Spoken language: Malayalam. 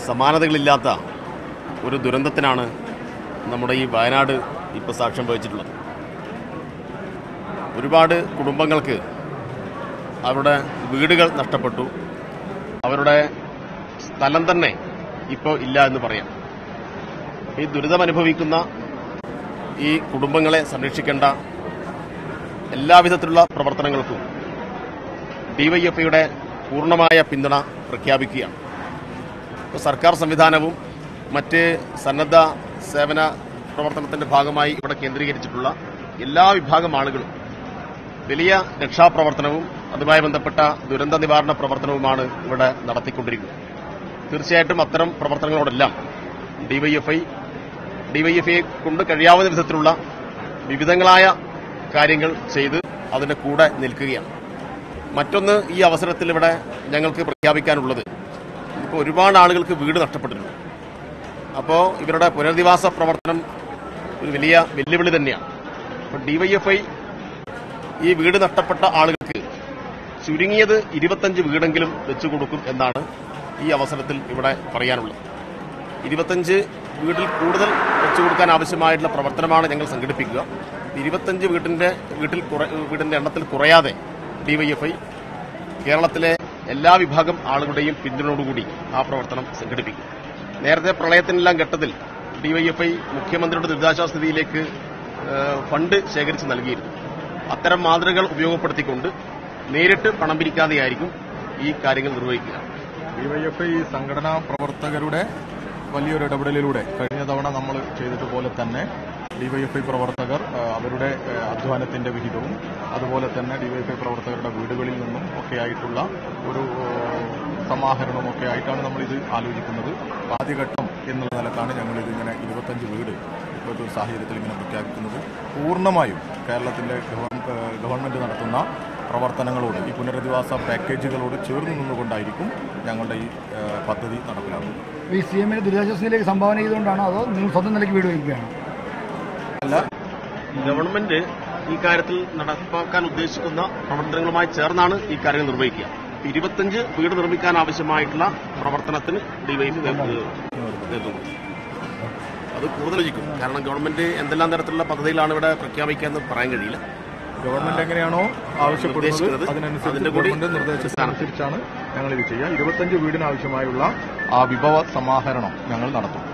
സമാനതകളില്ലാത്ത ഒരു ദുരന്തത്തിനാണ് നമ്മുടെ ഈ വയനാട് ഇപ്പോൾ സാക്ഷ്യം വഹിച്ചിട്ടുള്ളത് ഒരുപാട് കുടുംബങ്ങൾക്ക് അവരുടെ വീടുകൾ നഷ്ടപ്പെട്ടു അവരുടെ സ്ഥലം തന്നെ ഇപ്പോൾ ഇല്ല എന്ന് പറയാം ഈ ദുരിതമനുഭവിക്കുന്ന ഈ കുടുംബങ്ങളെ സംരക്ഷിക്കേണ്ട എല്ലാവിധത്തിലുള്ള പ്രവർത്തനങ്ങൾക്കും ഡിവൈഎഫ്ഐയുടെ പൂർണ്ണമായ പിന്തുണ പ്രഖ്യാപിക്കുകയാണ് ഇപ്പോൾ സർക്കാർ സംവിധാനവും മറ്റ് സന്നദ്ധ സേവന പ്രവർത്തനത്തിന്റെ ഭാഗമായി ഇവിടെ കേന്ദ്രീകരിച്ചിട്ടുള്ള എല്ലാ വിഭാഗം ആളുകളും വലിയ രക്ഷാപ്രവർത്തനവും അതുമായി ബന്ധപ്പെട്ട ദുരന്ത നിവാരണ പ്രവർത്തനവുമാണ് ഇവിടെ നടത്തിക്കൊണ്ടിരിക്കുന്നത് തീർച്ചയായിട്ടും അത്തരം പ്രവർത്തനങ്ങളോടെല്ലാം ഡിവൈഎഫ്ഐ ഡിവൈഎഫ്ഐയെ കൊണ്ട് കഴിയാവുന്ന വിധത്തിലുള്ള വിവിധങ്ങളായ കാര്യങ്ങൾ ചെയ്ത് അതിന്റെ കൂടെ നിൽക്കുകയാണ് മറ്റൊന്ന് ഈ അവസരത്തിൽ ഇവിടെ ഞങ്ങൾക്ക് പ്രഖ്യാപിക്കാനുള്ളത് ഇപ്പോൾ ഒരുപാട് ആളുകൾക്ക് വീട് നഷ്ടപ്പെട്ടിട്ടുണ്ട് അപ്പോൾ ഇവരുടെ പുനരധിവാസ പ്രവർത്തനം ഒരു വലിയ വെല്ലുവിളി തന്നെയാണ് അപ്പോൾ ഡിവൈഎഫ്ഐ ഈ വീട് നഷ്ടപ്പെട്ട ആളുകൾക്ക് ചുരുങ്ങിയത് ഇരുപത്തഞ്ച് വീടെങ്കിലും വെച്ചു കൊടുക്കും എന്നാണ് ഈ അവസരത്തിൽ ഇവിടെ പറയാനുള്ളത് ഇരുപത്തഞ്ച് വീട്ടിൽ കൂടുതൽ വെച്ചു കൊടുക്കാൻ ആവശ്യമായിട്ടുള്ള പ്രവർത്തനമാണ് ഞങ്ങൾ സംഘടിപ്പിക്കുക ഇരുപത്തഞ്ച് വീട്ടിന്റെ വീട്ടിൽ കുറ- വീടിന്റെ എണ്ണത്തിൽ കുറയാതെ ഡിവൈഎഫ്ഐ കേരളത്തിലെ എല്ലാ വിഭാഗം ആളുകളുടെയും പിന്തുണയോടുകൂടി ആ പ്രവർത്തനം സംഘടിപ്പിക്കും നേരത്തെ പ്രളയത്തിനെല്ലാം ഘട്ടത്തിൽ ഡിവൈഎഫ്ഐ മുഖ്യമന്ത്രിയുടെ ദുരിതാശ്വാസ നിധിയിലേക്ക് ഏഹ്, ഫണ്ട് ശേഖരിച്ച് നൽകിയിരുന്നു അത്തരം മാതൃകകൾ ഉപയോഗപ്പെടുത്തിക്കൊണ്ട് നേരിട്ട് പണം പിരിക്കാതെയായിരിക്കും ഈ കാര്യങ്ങൾ നിർവഹിക്കുക ഡിവൈഎഫ്ഐ സംഘടനാ പ്രവർത്തകരുടെ വലിയൊരു ഇടപെടലിലൂടെ കഴിഞ്ഞ തവണ നമ്മൾ ചെയ്തതുപോലെ തന്നെ ഡിവൈഎഫ്ഐ പ്രവർത്തകർ ആ, അവരുടെ ആ, അധ്വാനത്തിന്റെ വിഹിതവും അതുപോലെ തന്നെ ഡിവൈഎഫ്ഐ പ്രവർത്തകരുടെ വീടുകളിൽ നിന്നും ഒക്കെ ആയിട്ടുള്ള ഒരു ആ, സമാഹരണവും ഒക്കെ ആയിട്ടാണ് നമ്മൾ ഇത് ആലോചിക്കുന്നത് ആദ്യഘട്ടം എന്നുള്ള നിലക്കാണ് ഞങ്ങൾ ഇതിങ്ങനെ ഇരുപത്തഞ്ച് വീട് ഇപ്പോഴത്തെ ഒരു സാഹചര്യത്തിൽ ഇങ്ങനെ പ്രഖ്യാപിക്കുന്നത് പൂർണ്ണമായും കേരളത്തിന്റെ ഗവൺ- ആ, ഗവൺമെന്റ് നടത്തുന്ന പ്രവർത്തനങ്ങളോട് ഈ പുനരധിവാസ പാക്കേജുകളോട് ചേർന്ന് നിന്നുകൊണ്ടായിരിക്കും ഞങ്ങളുടെ ഈ ആ, പദ്ധതി നടപ്പിലാക്കുന്നത് ഈ സി എമ്മിന് ദുരിതാശ്വാസത്തിലേക്ക് സംഭാവന ചെയ്തുകൊണ്ടാണോ അതോ നിങ്ങൾ സ്വന്തം നിലയ്ക്ക് വീട് വയ്ക്കുകയാണോ അല്ല ഗവൺമെന്റ് ഈ കാര്യത്തിൽ നടപ്പാക്കാൻ ഉദ്ദേശിക്കുന്ന പ്രവർത്തനങ്ങളുമായി ചേർന്നാണ് ഈ കാര്യങ്ങൾ നിർവഹിക്കുക ഇരുപത്തഞ്ച് വീട് നിർമ്മിക്കാൻ ആവശ്യമായിട്ടുള്ള പ്രവർത്തനത്തിന് ഡിവൈഎഫ് നേതൃത്വം കൊടുക്കും. അത് കൂടുതലായിരിക്കും കാരണം ഗവൺമെന്റ് എന്തെല്ലാം തരത്തിലുള്ള പദ്ധതികളാണ് ഇവിടെ പ്രഖ്യാപിക്കുക എന്ന് പറയാൻ കഴിയില്ല ഗവൺമെന്റ് എങ്ങനെയാണോ ആവശ്യപ്പെടുന്നത് നിർദ്ദേശിക്കുന്നത് അതിനനുസരിച്ച് അതിന്റെ കൂടി ഗവൺമെന്റ് നിർദ്ദേശത്തിനനുസരിച്ചാണ് ഞങ്ങൾ ഇത് ചെയ്യുക ഇരുപത്തഞ്ച് വീടിനാവശ്യമായുള്ള ആ വിഭവ സമാഹരണം ഞങ്ങൾ നടത്തും